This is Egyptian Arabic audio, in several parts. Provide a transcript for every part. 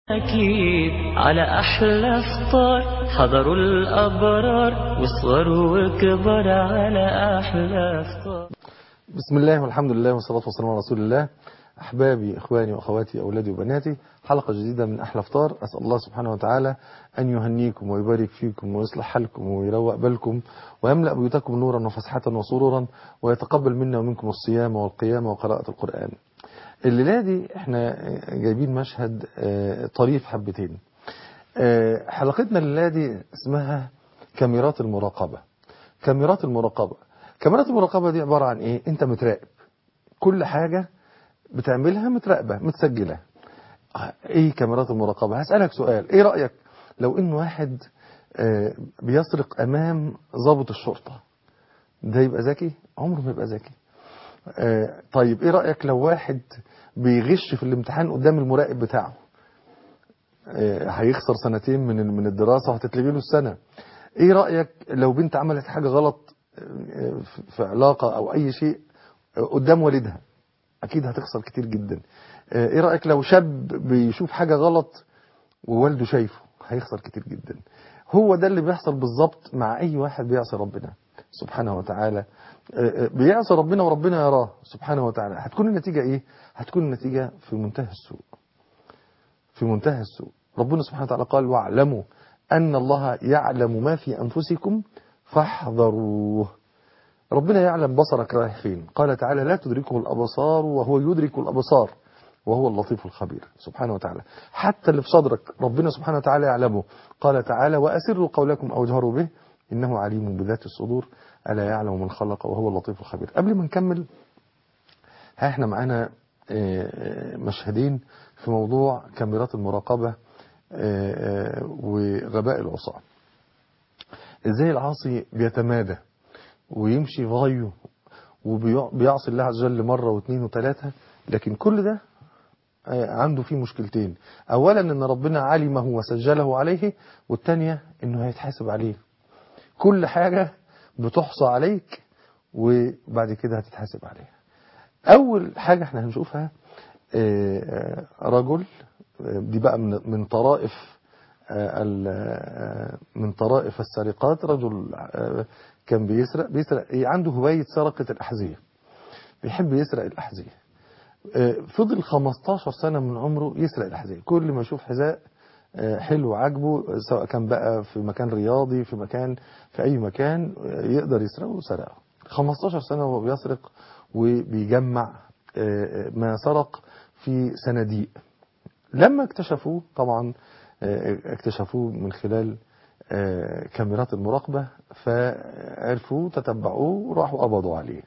أكيد على أحلى فطار حضروا الأبرار وصغروا وكبر على أحلى فطار بسم الله والحمد لله والصلاة والسلام على رسول الله أحبابي إخواني وأخواتي أولادي وبناتي حلقة جديدة من أحلى فطار أسأل الله سبحانه وتعالى أن يهنيكم ويبارك فيكم ويصلح حالكم ويروق بالكم ويملأ بيوتكم نورا وفسحة وسرورا ويتقبل منا ومنكم الصيام والقيام وقراءة القرآن الليلة دي احنا جايبين مشهد آه، طريف حبتين آه، حلقتنا الليلة دي اسمها كاميرات المراقبة كاميرات المراقبة كاميرات المراقبة دي عبارة عن ايه انت متراقب كل حاجة بتعملها متراقبة متسجلة آه، ايه كاميرات المراقبة هسألك سؤال ايه رأيك لو ان واحد آه، بيسرق امام ضابط الشرطة ده يبقى ذكي عمره ما يبقى ذكي آه، طيب ايه رأيك لو واحد بيغش في الامتحان قدام المراقب بتاعه آه، هيخسر سنتين من من الدراسة وهتتلغي له السنة ايه رأيك لو بنت عملت حاجة غلط آه، في علاقة او اي شيء آه، قدام والدها اكيد هتخسر كتير جدا آه، ايه رأيك لو شاب بيشوف حاجة غلط ووالده شايفه هيخسر كتير جدا هو ده اللي بيحصل بالظبط مع اي واحد بيعصي ربنا سبحانه وتعالى آه، آه، بيعصي ربنا وربنا يراه سبحانه وتعالى هتكون النتيجة ايه هتكون النتيجة في منتهى السوء في منتهى السوء ربنا سبحانه وتعالى قال واعلموا أن الله يعلم ما في أنفسكم فاحذروه ربنا يعلم بصرك رايح فين قال تعالى لا تدركه الأبصار وهو يدرك الأبصار وهو اللطيف الخبير سبحانه وتعالى حتى اللي في صدرك ربنا سبحانه وتعالى يعلمه قال تعالى وأسروا قولكم أو اجهروا به إنه عليم بذات الصدور ألا يعلم من خلق وهو اللطيف الخبير قبل ما نكمل ها احنا معانا آه، آه، مشهدين في موضوع كاميرات المراقبة آه، آه، وغباء العصاة ازاي العاصي بيتمادى ويمشي في غيه وبيعصي الله عز وجل مرة واثنين وثلاثة لكن كل ده آه، عنده فيه مشكلتين اولا ان ربنا علمه وسجله عليه والثانية انه هيتحاسب عليه كل حاجة بتحصى عليك وبعد كده هتتحاسب عليها اول حاجة احنا هنشوفها آه، آه، رجل آه، دي بقى من من طرائف آه، ال- آه، من طرائف السرقات رجل آه، كان بيسرق بيسرق إيه؟ عنده هواية سرقة الأحذية بيحب يسرق الأحذية آه، فضل 15 سنة من عمره يسرق الأحذية كل ما يشوف حذاء آه، حلو عاجبه سواء كان بقى في مكان رياضي في مكان في أي مكان آه، يقدر يسرقه وسرقه 15 سنة وهو بيسرق وبيجمع آه، ما سرق في صناديق لما اكتشفوه طبعا آه، اكتشفوه من خلال آه، كاميرات المراقبة فعرفوه تتبعوه وراحوا قبضوا عليه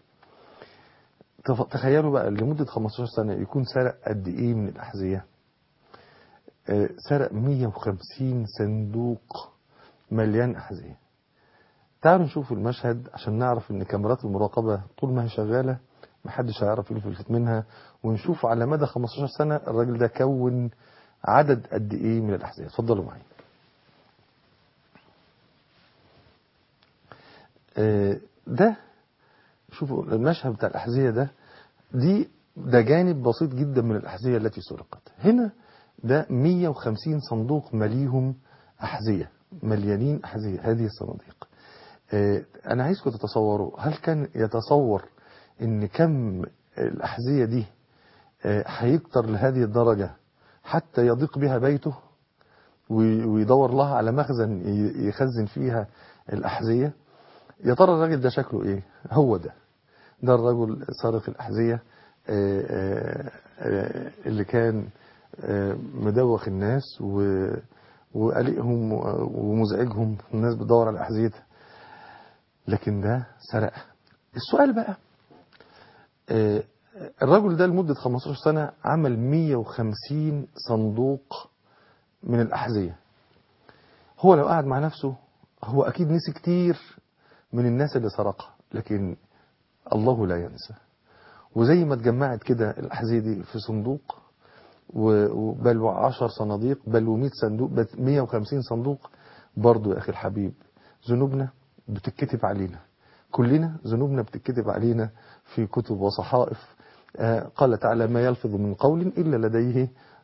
تف- تخيلوا بقى لمدة 15 سنة يكون سرق قد ايه من الأحذية آه، سرق 150 صندوق مليان أحذية تعالوا نشوف المشهد عشان نعرف ان كاميرات المراقبة طول ما هي شغالة محدش هيعرف يلفت منها ونشوف على مدى 15 سنة الراجل ده كون عدد قد ايه من الأحذية اتفضلوا معايا آه، ده شوفوا المشهد بتاع الأحذية ده دي ده جانب بسيط جدا من الأحذية التي سرقت هنا ده 150 صندوق مليهم أحذية مليانين أحذية هذه الصناديق آه، أنا عايزكم تتصوروا هل كان يتصور إن كم الأحذية دي آه، هيكتر لهذه الدرجة حتى يضيق بها بيته وي- ويدور لها على مخزن ي- يخزن فيها الأحذية يا ترى الراجل ده شكله ايه هو ده ده الرجل سارق الأحذية آه، آه، آه، اللي كان آه، مدوخ الناس و- وقلقهم و- ومزعجهم الناس بتدور على أحذيتها لكن ده سرق السؤال بقى آه، الرجل ده لمدة 15 سنة عمل 150 صندوق من الأحذية هو لو قعد مع نفسه هو أكيد نسي كتير من الناس اللي سرقها لكن الله لا ينسى وزي ما اتجمعت كده الأحذية دي في صندوق و- وبل وعشر صناديق بل ومئة صندوق بل 150 صندوق برضو يا أخي الحبيب ذنوبنا بتتكتب علينا كلنا ذنوبنا بتتكتب علينا في كتب وصحائف آه، قال تعالى ما يلفظ من قول إلا لديه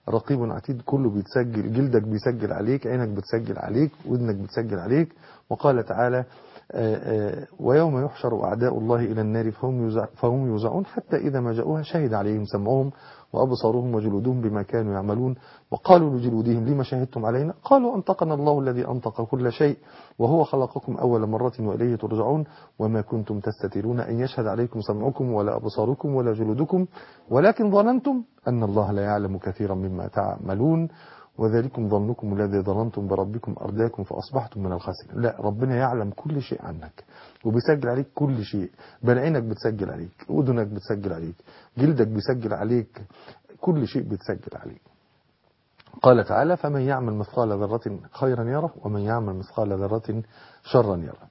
رقيب عتيد كله بيتسجل جلدك بيسجل عليك عينك بتسجل عليك ودنك بتسجل عليك وقال تعالى آه، آه، ويوم يحشر أعداء الله إلى النار فهم يوزع فهم يوزعون حتى إذا ما جاءوها شهد عليهم سمعهم وأبصارهم وجلودهم بما كانوا يعملون وقالوا لجلودهم لما شهدتم علينا قالوا أنطقنا الله الذي أنطق كل شيء وهو خلقكم أول مرة وإليه ترجعون وما كنتم تستترون أن يشهد عليكم سمعكم ولا أبصاركم ولا جلودكم ولكن ظننتم أن الله لا يعلم كثيرا مما تعملون وذلكم ظنكم الذي ظننتم بربكم أرداكم فأصبحتم من الخاسرين لا ربنا يعلم كل شيء عنك وبيسجل عليك كل شيء بل عينك بتسجل عليك أذنك بتسجل عليك جلدك بيسجل عليك كل شيء بتسجل عليك قال تعالى فمن يعمل مثقال ذرة خيرا يره ومن يعمل مثقال ذرة شرا يره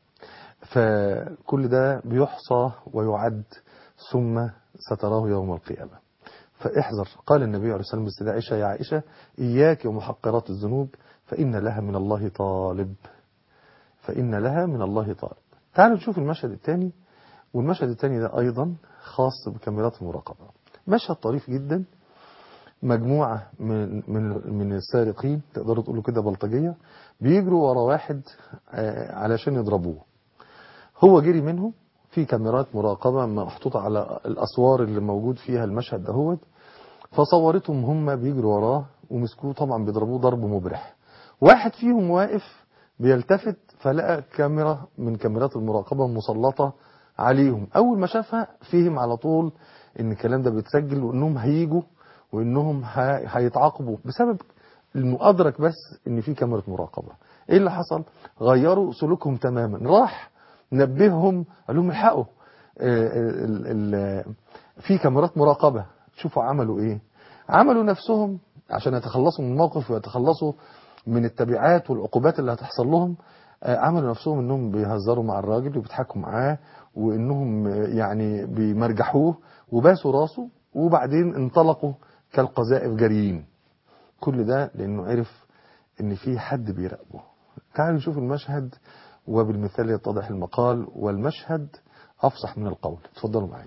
فكل ده بيحصى ويعد ثم ستراه يوم القيامة فاحذر قال النبي عليه الصلاة والسلام عائشة يا عائشة إياك ومحقرات الذنوب فإن لها من الله طالب فإن لها من الله طالب تعالوا نشوف المشهد الثاني والمشهد الثاني ده أيضا خاص بكاميرات المراقبة مشهد طريف جدا مجموعة من من من السارقين تقدروا تقولوا كده بلطجية بيجروا ورا واحد آه، علشان يضربوه هو جري منهم في كاميرات مراقبة محطوطة على الأسوار اللي موجود فيها المشهد دهوت فصورتهم هم بيجروا وراه ومسكوه طبعا بيضربوه ضرب مبرح واحد فيهم واقف بيلتفت فلقى كاميرا من كاميرات المراقبة مسلطة عليهم أول ما شافها فهم على طول إن الكلام ده بيتسجل وإنهم هيجوا وإنهم ه- هيتعاقبوا بسبب إنه أدرك بس إن في كاميرا مراقبة إيه اللي حصل؟ غيروا سلوكهم تماما راح نبههم قال لهم الحقوا آه، ال- ال- في كاميرات مراقبة شوفوا عملوا إيه عملوا نفسهم عشان يتخلصوا من الموقف ويتخلصوا من التبعات والعقوبات اللي هتحصل لهم آه، عملوا نفسهم انهم بيهزروا مع الراجل وبيضحكوا معاه وانهم آه، يعني بيمرجحوه وباسوا راسه وبعدين انطلقوا كالقذائف جاريين كل ده لانه عرف ان في حد بيراقبه تعالوا نشوف المشهد وبالمثال يتضح المقال والمشهد افصح من القول اتفضلوا معايا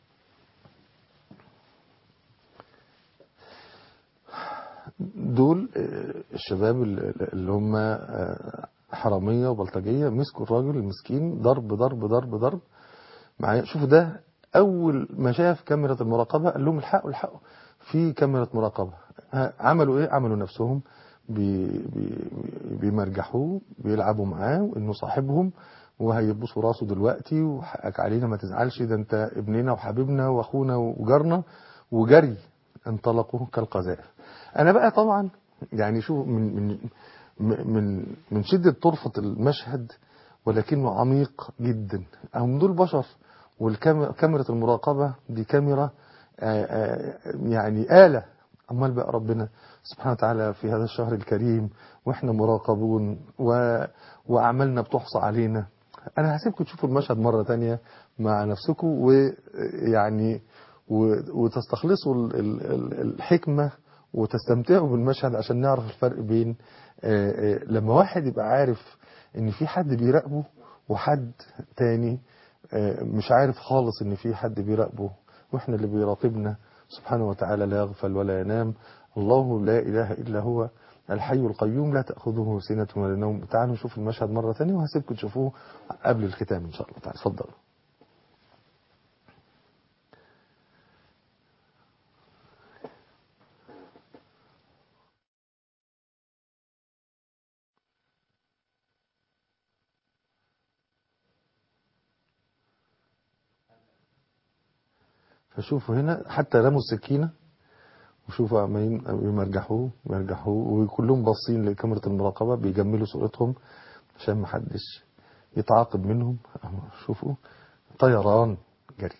دول آه، الشباب ال- اللي هم آه، حرامية وبلطجية مسكوا الراجل المسكين ضرب ضرب ضرب ضرب معايا شوفوا ده أول ما شاف كاميرا المراقبة قال لهم الحقوا الحقوا في كاميرا مراقبة ها، عملوا إيه عملوا نفسهم بي بي بيمرجحوه بيلعبوا معاه وإنه صاحبهم وهيبصوا راسه دلوقتي وحقك علينا ما تزعلش ده انت ابننا وحبيبنا واخونا وجارنا وجري انطلقوا كالقذائف انا بقى طبعا يعني شو من من من من شده طرفه المشهد ولكنه عميق جدا هم دول بشر والكاميرا المراقبه دي كاميرا آه، آه، يعني آلة أمال بقى ربنا سبحانه وتعالى في هذا الشهر الكريم وإحنا مراقبون و... وأعمالنا بتحصى علينا أنا هسيبكم تشوفوا المشهد مرة تانية مع نفسكم ويعني و... وتستخلصوا ال... ال... ال- الحكمة وتستمتعوا بالمشهد عشان نعرف الفرق بين آه، آه، لما واحد يبقى عارف إن في حد بيراقبه وحد تاني آه، مش عارف خالص إن في حد بيراقبه واحنا اللي بيراقبنا سبحانه وتعالى لا يغفل ولا ينام الله لا إله إلا هو الحي القيوم لا تأخذه سنة ولا نوم تعالوا نشوف المشهد مرة ثانية وهسيبكم تشوفوه قبل الختام إن شاء الله تعالى اتفضلوا فشوفوا هنا حتى رموا السكينة وشوفوا عمالين بيمرجحوه بيمرجحوه وكلهم باصين لكاميرا المراقبة بيجملوا صورتهم عشان محدش يتعاقب منهم أهو شوفوا طيران جري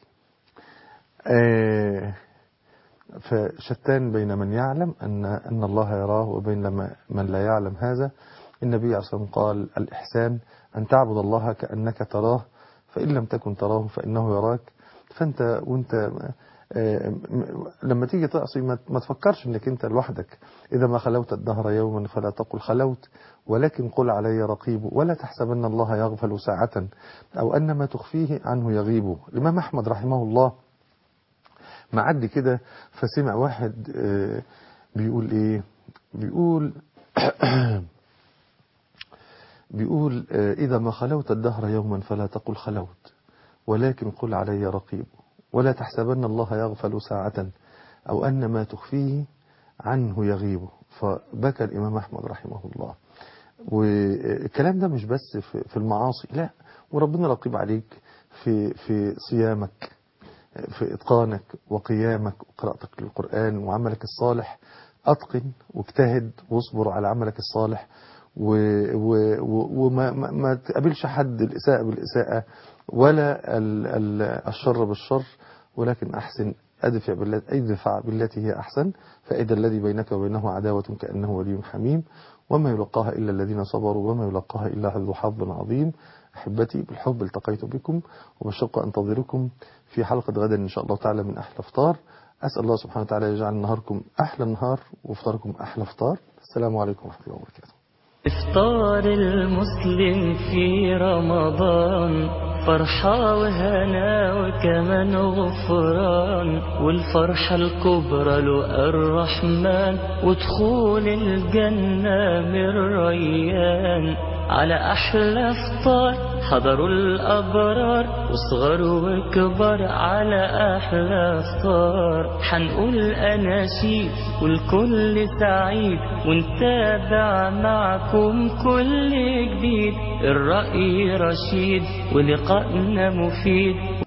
آه فشتان بين من يعلم أن أن الله يراه وبين ما- من لا يعلم هذا النبي عليه الصلاة والسلام قال الإحسان أن تعبد الله كأنك تراه فإن لم تكن تراه فإنه يراك فأنت وأنت آه، م- لما تيجي تعصي ما ما تفكرش انك انت لوحدك اذا ما خلوت الدهر يوما فلا تقل خلوت ولكن قل علي رقيب ولا تحسبن الله يغفل ساعة او ان ما تخفيه عنه يغيب الامام احمد رحمه الله معدي كده فسمع واحد آه، بيقول ايه بيقول بيقول آه، إذا ما خلوت الدهر يوما فلا تقل خلوت ولكن قل علي رقيب ولا تحسبن الله يغفل ساعة أو أن ما تخفيه عنه يغيب فبكى الإمام أحمد رحمه الله والكلام ده مش بس في في المعاصي لا وربنا رقيب عليك في في صيامك في إتقانك وقيامك وقراءتك للقرآن وعملك الصالح أتقن واجتهد واصبر على عملك الصالح و- و- و- وما ما, ما تقابلش حد الإساءة بالإساءة ولا ال- ال- الشر بالشر ولكن أحسن أدفع بالتي ادفع بالتي هي أحسن فإذا الذي بينك وبينه عداوة كأنه ولي حميم وما يلقاها إلا الذين صبروا وما يلقاها إلا ذو حظ عظيم أحبتي بالحب التقيت بكم وبالشوق أنتظركم في حلقة غدا إن شاء الله تعالى من أحلى فطار أسأل الله سبحانه وتعالى يجعل نهاركم أحلى نهار وفطاركم أحلى فطار السلام عليكم ورحمة الله وبركاته إفطار المسلم في رمضان فرحة وهنا وكمان غفران والفرحة الكبرى له الرحمن ودخول الجنة من ريان على أحلى فطار حضروا الأبرار وصغر وكبر على أحلى فطار حنقول أناشيد والكل سعيد ونتابع معكم كل جديد الرأي رشيد ولقائنا مفيد